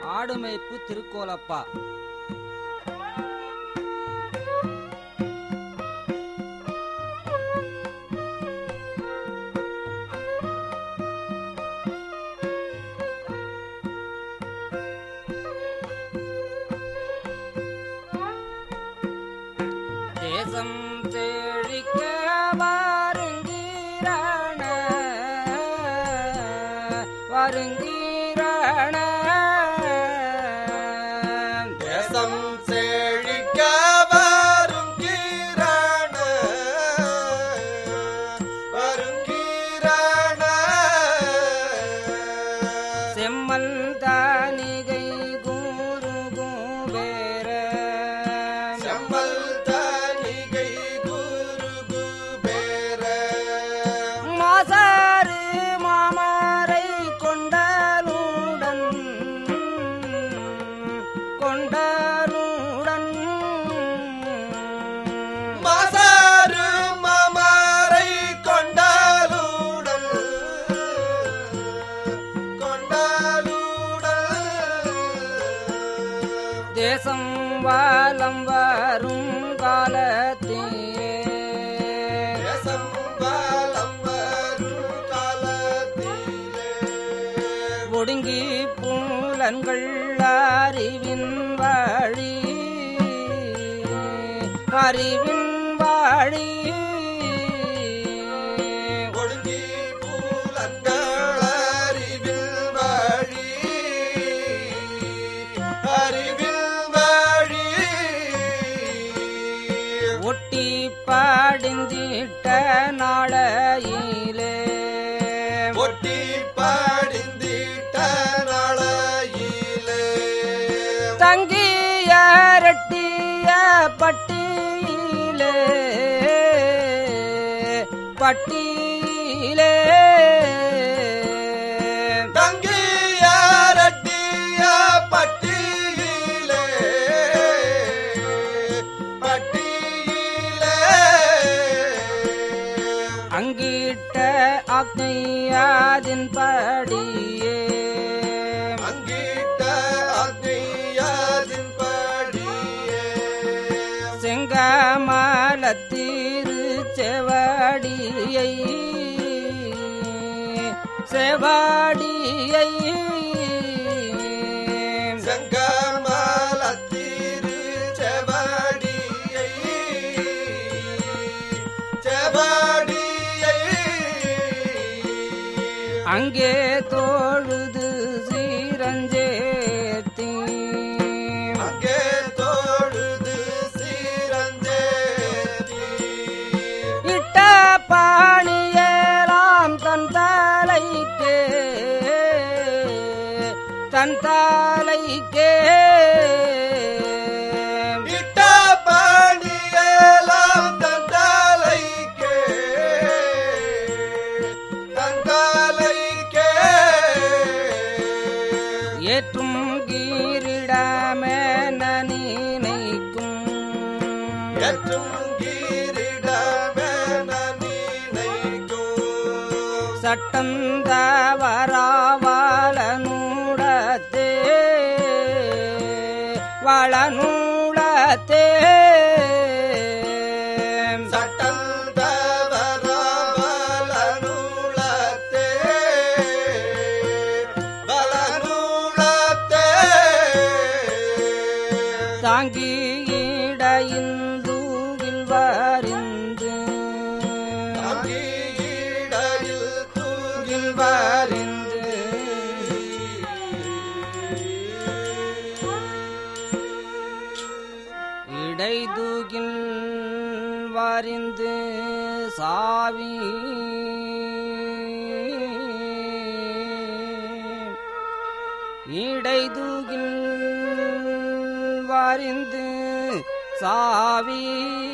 ஆடுமேய்ப்பு திருக்கோலப்பா தேசம் செழிக்க வருங்கிறான வருங்கிறான தேசம் செழிக்க வரும் கீரான வரும் கீரான செம்மல் தானிகை கூறு குபேர செம்மல் தனிகை குரு குபேர மாசாறு மாமரை கொண்டாலுடன் கொண்டாலுடன் மாசாறு மாமரை கொண்டாலுடல் கொண்டாலுடல் தேசம் வாலம் வரும் காலத்தே தேசம் வலம் வரும் காலத்திலே ஒடுங்கி பூலன்கள் அறிவின் வாழி அறிவின் வாழி ஒடுங்கி பூலங்கள் அறிவில் வழி அறிவில் வழி ஒட்டி பாடிந்திட்ட நாளையிலே ஒட்டி பாடிந்திட்ட நாளையிலே தங்கிய ரெட்டிய பட்டியிலே பட்டியிலே தங்கிய ரட்டிய பட்டியிலே பட்டியிலே அங்கிட்ட அக்னியாதின் படியே அங்கிட்ட அக்னியாதின் படியே செங்கமலத்திரு செவடியை செவடியை செங்கமலத்திரு செவடியை செவடியை அங்கே தோழுது சீரஞ்சேத்தி அங்கே தோழுது சீரஞ்சேரி இட்ட பாணியலாம் தன் தலைக்கே தன் தலைக்கே இட்ட பணியெல்லாம் தந்தாலைக்கே தந்தாலைக்கே ஏற்றும் கீரிடமே நினைக்கும் ஏற்றும் கீரிடமே நினைக்கும் சட்டந்தவராவலனூடத்தே வளநூடத்தே சட்டம் தவறாவலனுளத்தே வலனுளத்தே தாங்கி இடையில் தூகில் வரிந்து அங்கீடையில் தூகில் வரிந்து இடைதூகில் வரிந்து சாவி இடைதூகில் வரிந்து சாவி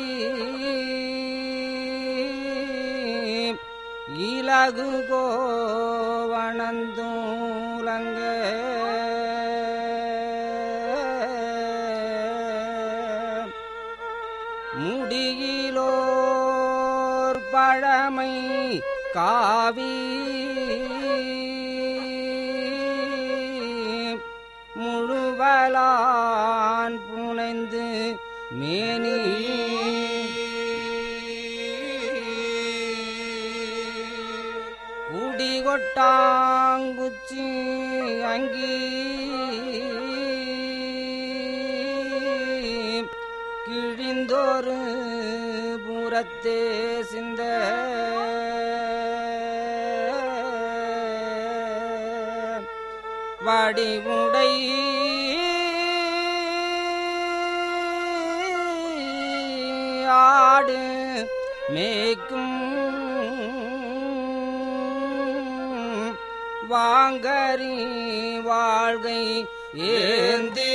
இலகு கோவணந்தூலங்க முடியிலோர் பழமை காவி முழு புழுவலான் புனைந்து மேனி குடிகொட்டாங்குச்சி அங்கி கிழிந்தோரு புறத்தே சிந்த வடிவுடை ஆடு மேய்க்கும் வாங்கரி வாழ்கை ஏந்தி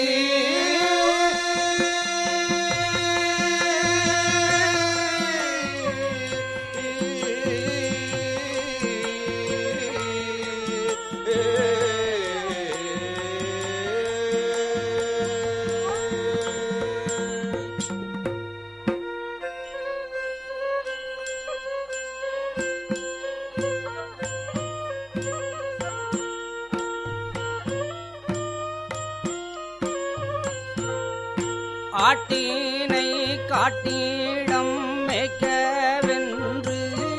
ஆட்டினை காட்டிடம் மேய்க்கவென்று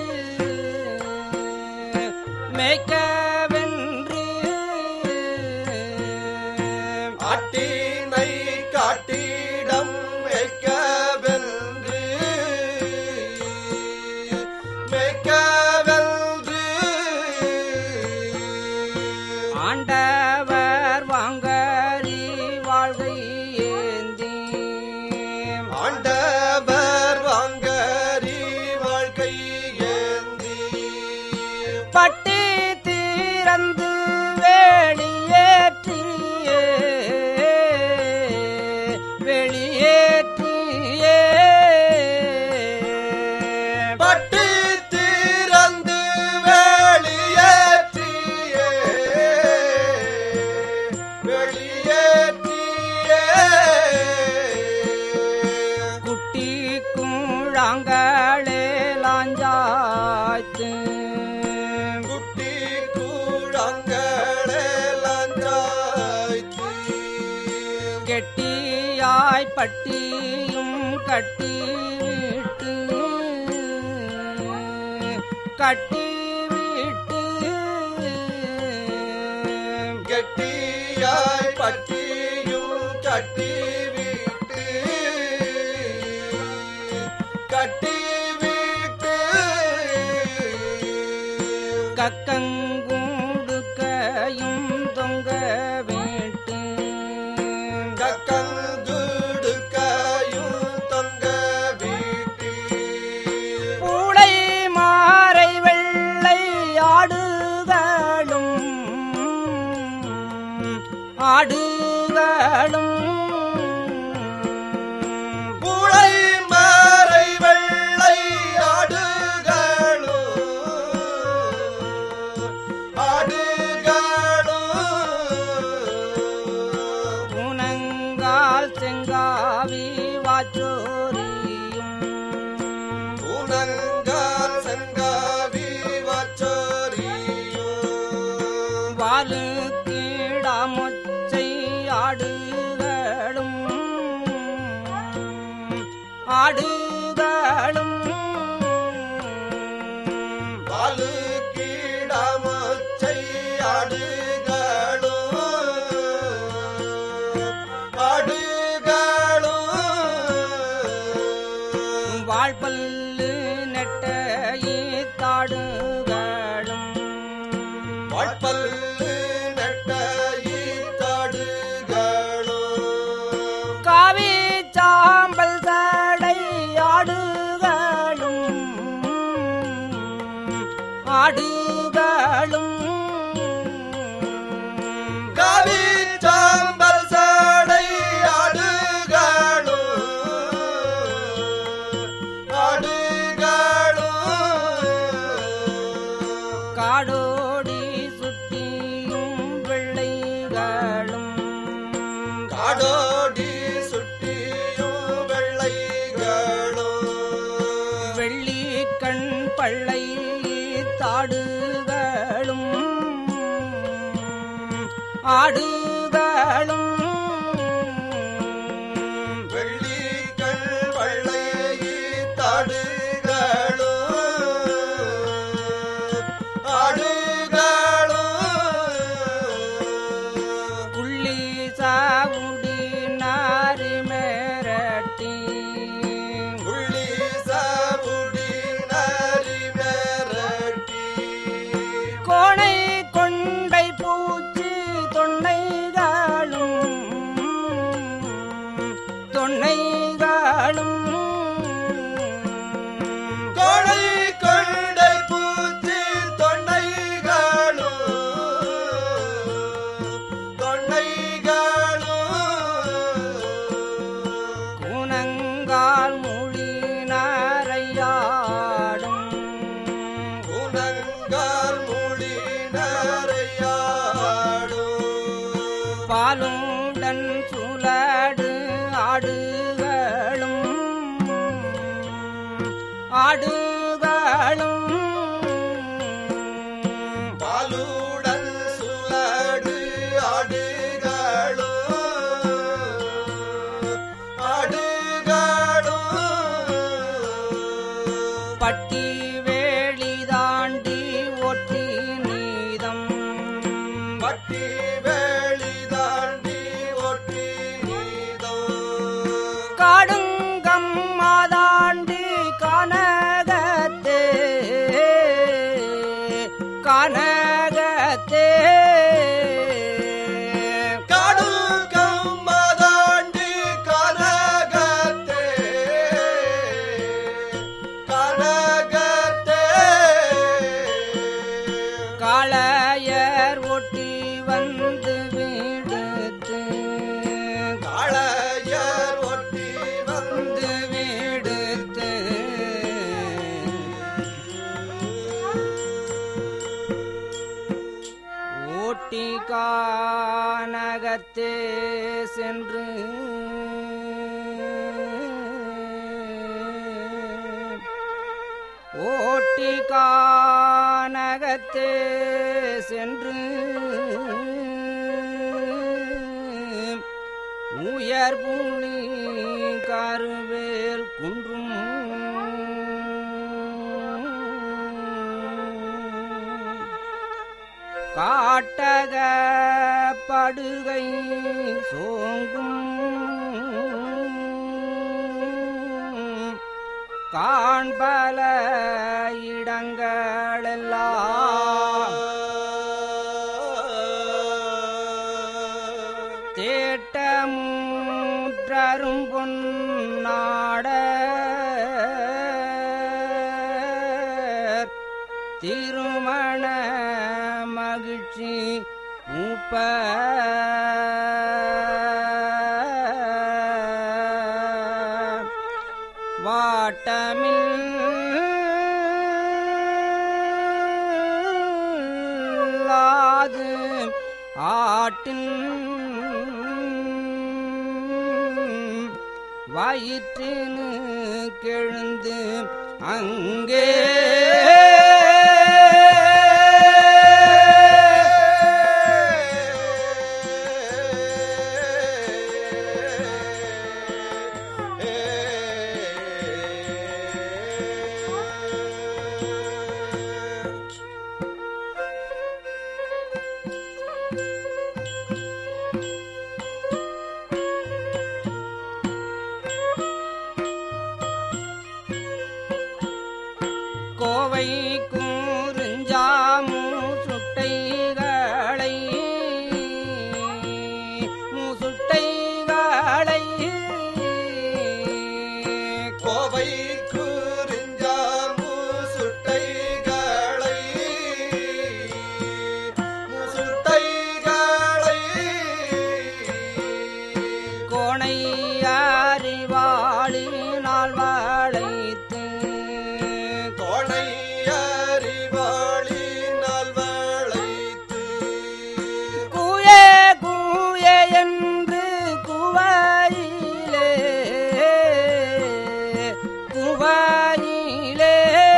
மேய்க்கவென்று ஆட்டினை காட்டிடம் வைக்கவென்று மேய்க்கவென்று ஆண்டவர் வாங்கரி வாழ்கை ஏந்தி ஆண்டவர் வாங்கரி வாழ்க்கை ஏந்தி பட்டி தீரந்து வெளியேற்றியே வெளியேற்றியே பட்டி திறந்து வெளியேற்றியே வெளியேற்றியே குட்டி கூழாங்களே லாஞ்சாய்த்து குட்டி கூழங்களே லஞ்சாய்த்து கெட்டியாய் பட்டியும் கட்டிவிட்டு கட்டிவிட்டு கெட்டியாய் பட்டியும் கட்டிவிட்டு கட்டிவிட்டு கக்கங்கூடுக்கையும் தொங்க விட்டு கக்கங்குடுக்கையும் தொங்க வீட்டு பூளை மாறை வெள்ளை ஆடுகளும் ஆடுகளும் புழை மாறை வெள்ளை ஆடுகளும் ஆடுகளும் புனங்கால் செங்காவி வாச்சோரியும் உனங்கால் செங்காவி வச்சோரியும் வாலு கீடாமொச்சை ஆடுகளும் ஆடுகளும் பாலு கீடாமச்சை ஆடுகளும் ஆடுகளும் வாழ்பல்லு நெட்ட ஈத்தாடுகளும் வாழ்பல்லு நெட்ட ஈத்தாடுகளும் காவி சாம்பல் சடை ஆடுகளும் ஆடுகளும் கவி சாம்பல் சடை ஆடுகளும் ஆடுகளும் காடோடி சுற்றியும் வெள்ளைகளும் காடோடி சுட்டியும் வெள்ளைகளும் வெள்ளி கண் பள்ளை தாடுகளும் ஆடுகளும் பாலுடன் சுலடு ஆடுகளும் ஆடுகளும் பாலுடன் சுழடு ஆடுகளோ ஆடுகளோ பட்டி வேலி தாண்டி ஒட்டி நீதம் பட்டி வேலி தாண்டி ஒட்டி நீதோ காடுங்கம் மாதாண்டி கனகத்தே கனகத்தே காடுகம் மதாண்டி கனகத்தே கனகத்தே காளையர் ஒட்டி வந்து விடுத்து காளையர் ஒட்டி வந்து வந்து விடுத்து ஓட்டி கானகத்தே சென்று ஓட்டி கானகத்தே சென்று உயர் புலி கருவேல் குன்றும் காட்டக படுகை சோங்கும் காண்பல இடங்களெல்லாம் தேட்டமுற்றரும் பொன்னாட திருமண மகிழ்ச்சி மூப்ப வாட்டமில்லாது ஆட்டின் வயிற்றினு கெழுந்து அங்கே கோவை கூறுஞ்சாமு சுட்டைகளை முசுட்டைகளை கோவை குறிஞ்சாம்பு சுட்டைகளை முசுட்டைகளை கோணை அறிவாளினால் வாழைத்து கோணை அறிவாளி நல்வளைத்து கூயே கூயே என்று குவாயிலே குவாயிலே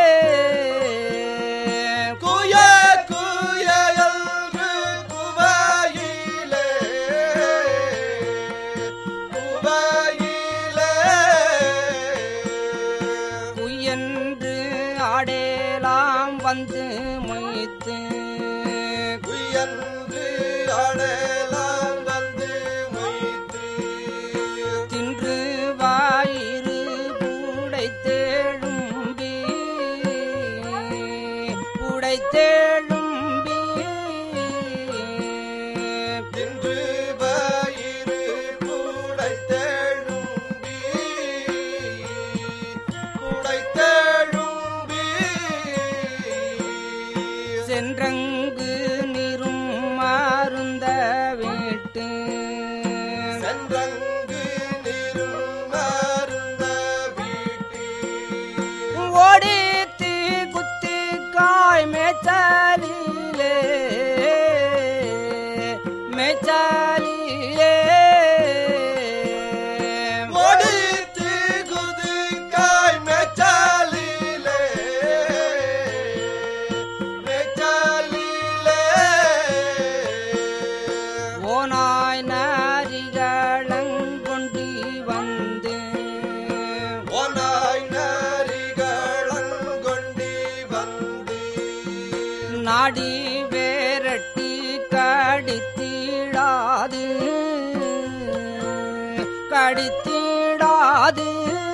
குய குய என்று குவையிலே குவையிலே குயன்று ஆடேலாம் வந்து மொய்த்து குயன்று அடலாம் வந்து மொய்த்து தின்று வாயிறு புடைத்தேழும்பி புடைத்தேழும்பி தின்று வயிறு புடைத்தெழும்பி புடைத்தெழும்பி சென்றங்கு நிறும் மருந்த வீட்டு சென்றங்கு நிரும் மருந்த வீட்டி ஓடித்து குத்தி காய் மேச்சாலிலே மேச்சாலிலே கடித்திடாது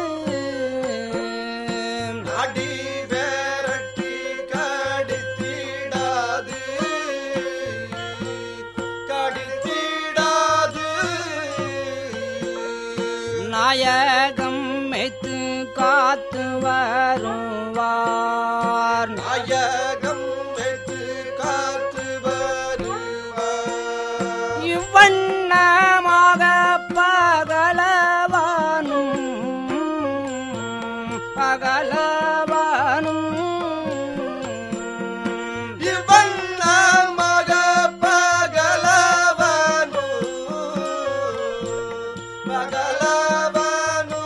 அடி வேரட்டி கடித்திடாது கடித்திடாது நாயகம் மெத்து காத்து வருவார் நாயகம் வைத்து காத்து வருவார் இவ்வண்ணமாக பகலவானும் பகலவானும் இவண்ணமாக பகலவனு பகலவனு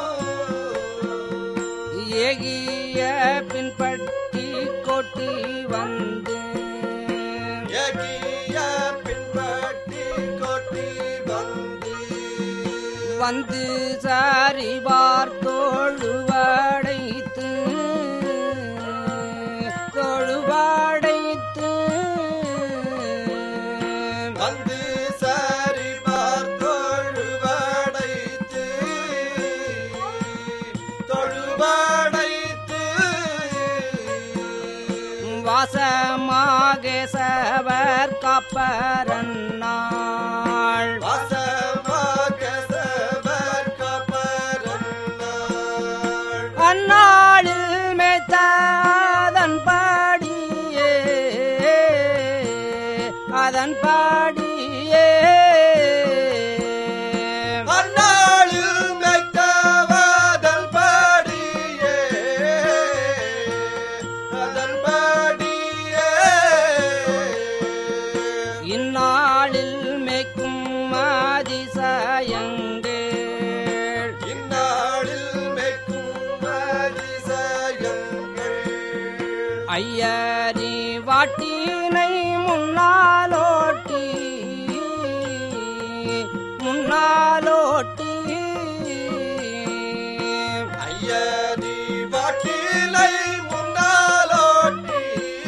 ஏகிய பின்பற்றி கொட்டி வந்து எகிய பின்பற்றி கொட்டி வந்து வந்து சரிபார் தோழுவடைத்து தொழுவடைத்து வந்து சரி பார்த்தொழுவடைத்து தொழுவடைத்து வாசமாக சவர் காப்பரன்னாள் வாசமாக செவர் கபரன்னாள் அந்நாளில் மேத்ததன் பாடியே அதன் பாடியே அந்நாளில் மெய்த்தவதன் படியே அதன் படியே இந்நாளில் மேய்க்கும் அதிசயங்கள் இந்நாளில் மெய்க்கும் அதிசயங்கள் ஐயரி வாட்டினை முன்னாலோட்டி முன்னாலோட்டி ஐயனி வாட்டிலை முன்னாலோட்டி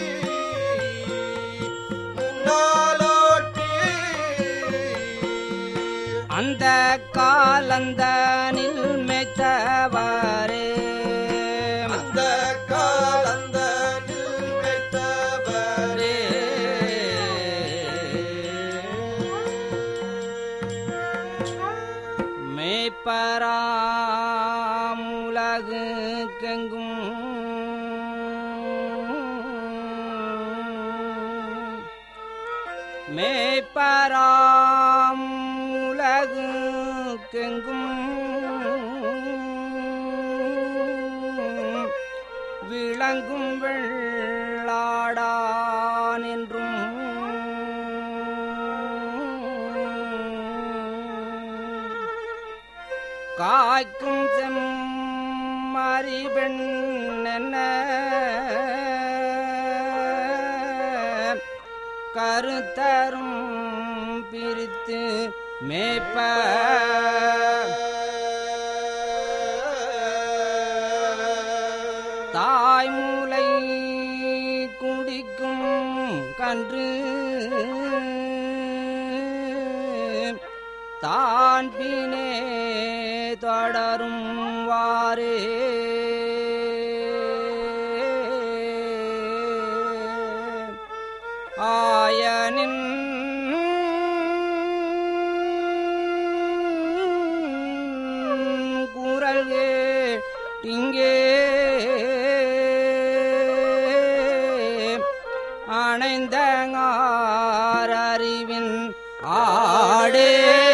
முன்னாலோட்டி அந்த காலந்தனில் மெத்தவரே அந்த காலந்த வைத்தவரே மேய்ப்பராமுலகு கெங்கும் மேய்ப்பராம் உலகு கெங்கும் விளங்கும் வெள்ளாடான் என்றும் காய்க்கும் செம்மறி பெண் என்ன கருத்தரும் பிரித்து மேய்ப்ப தாய்மூலை குடிக்கும் கன்று தான் பினே தொடரும் வாரே ஆயனின் குரல் இங்கே அணைந்தங்கார் அறிவின் ஆடே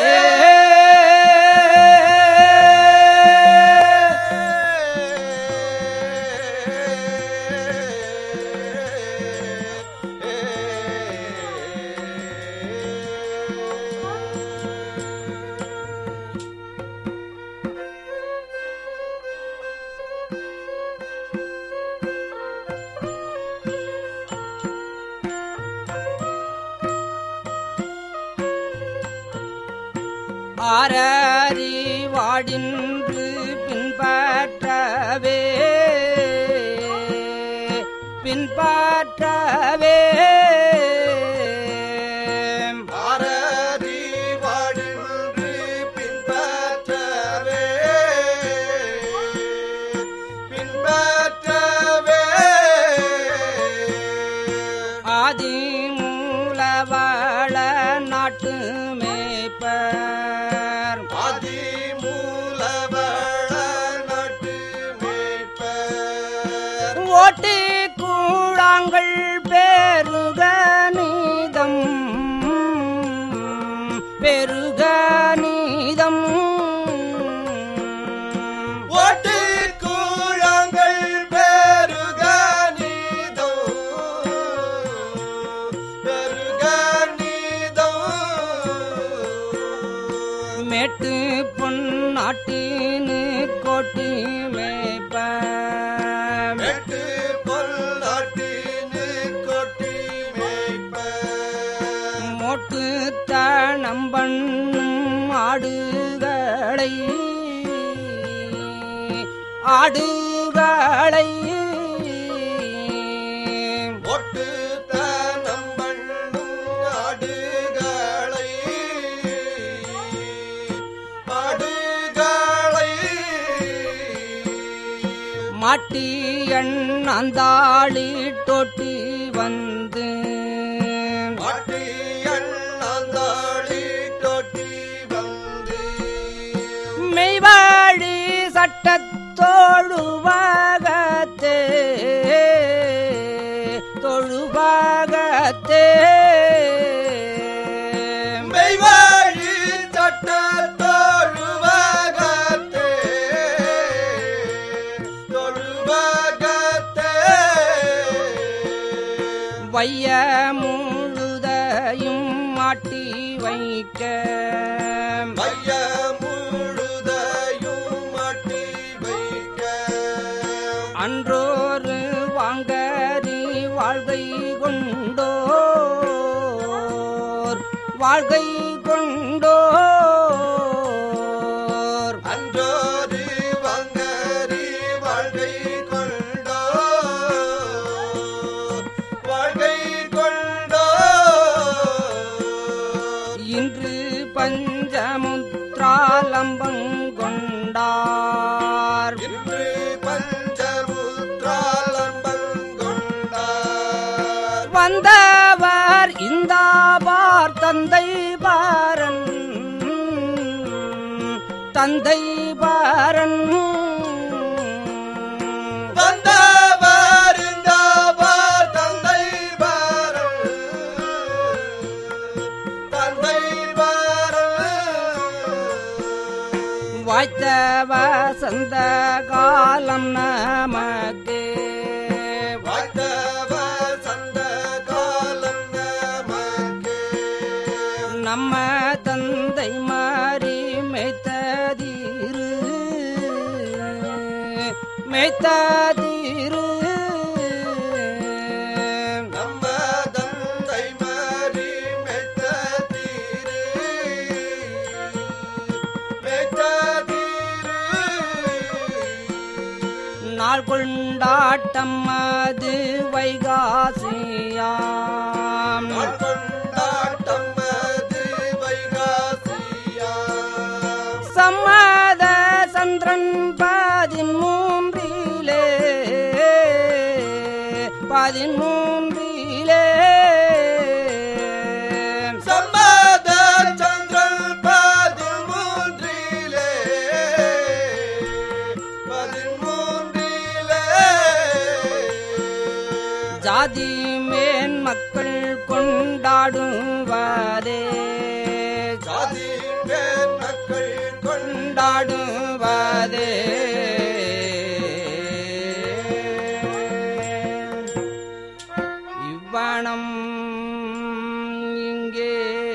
ஆரறிவாடின்று பின்பற்றவே பின்பற்றவே ஆரறிவாடின்று பின்பற்றவே ஆதி மூலவள நட்டு மேய்ப்பர் ஓட்டி கூழாங்கள் பெருக நீதம் பெருக நீதம் ஓட்டி கூழாங்கள் பெருக நீதோ பெருக நீதோ மேட்டு பொன்னாட்டினு கோட்டி மேய்ப்ப எட்டு பொல்லாட்டினு கொட்டி மேய்ப்பர் மோட்டு தனம்பண்ணும் ஆடுகளை ஆடுகளை ஒட்டு தனம் பண்ணும் ஆடுகளை ஆடுகளை மாட்டி அண்ணாந்தாளி தொட்டி வந்து மாட்டியன் அந்தாளி தொட்டி வந்து மெய்வாழி சட்டத்தோழுவாகத்தே தொழுவாகத்தே மெய்வாழி சட்ட தொழுவகத்தே தொழுவகத்தே வைய முழுதையும் மாட்டி வைக்க மைய முழுதையும் மாட்டி வைக்க அன்றோரு வாங்கரி வாழ்கை கொண்டோர் வாழ்கை கொண்டோர் அன்றோரு வங்கரி வாழ்கை கொண்டோ வாழ்கை கொண்டோ இன்று பஞ்சமுத்ராலம்பம் கொண்டார் இன்று பஞ்சமுத்ராலம்பம் கொண்டார் வந்தவர் இந்தாபார் தந்தை பாரன் தந்தை பாரன் வந்தவர் இந்தவர் தந்தை பாரல் தந்தை பாரல் வாய்த்த வசந்த காலம் நமக்கு வாய்த்தவ சந்த காலம் நமக்கு நம்ம தந்தை மாறி மெய்த்ததீரு மெய்த்ததீரு நம்ம தந்தை மாறி மெத்த தீரு மெத்த தீரு நாள் கொண்டாட்டம் அது வைகாசியாம் நாள் கொண்டாட்டம் அது வைகாசியா சம்மத சந்திரன் பதிமூன்றிலே பதிமூன்றிலே சம்மத சந்திரன் பதிமூன்றிலே பதிமூன்றிலே ஜாதி மேன் மக்கள் கொண்டாடுவதே சாதி மேல் மக்கள் கொண்டாடுவதே இவ்வனம் இங்கே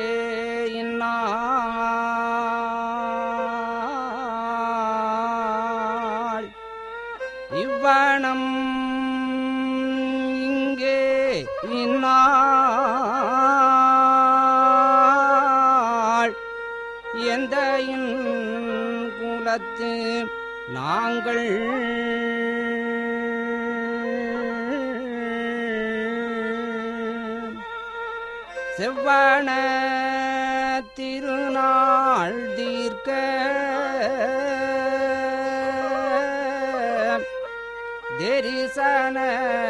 இந்நாள் இவ்வனம் இங்கே இந்நாள் எந்த குலத்து நாங்கள் செவ்வன திருநாள் தீர்க்க தெரிசன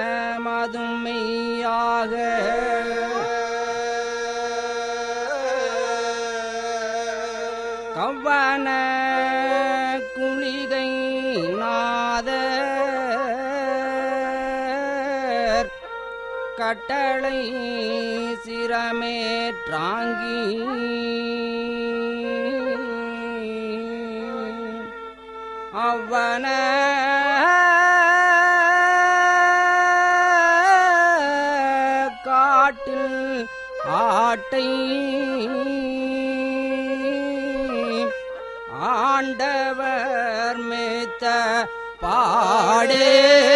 மதுமையாக கவ்வன குளிகை நாதர் கட்டளை சிரமேற்றாங்கி அவ்வன காட்டில் ஆட்டை ஆண்டவர் மேத்த பாடே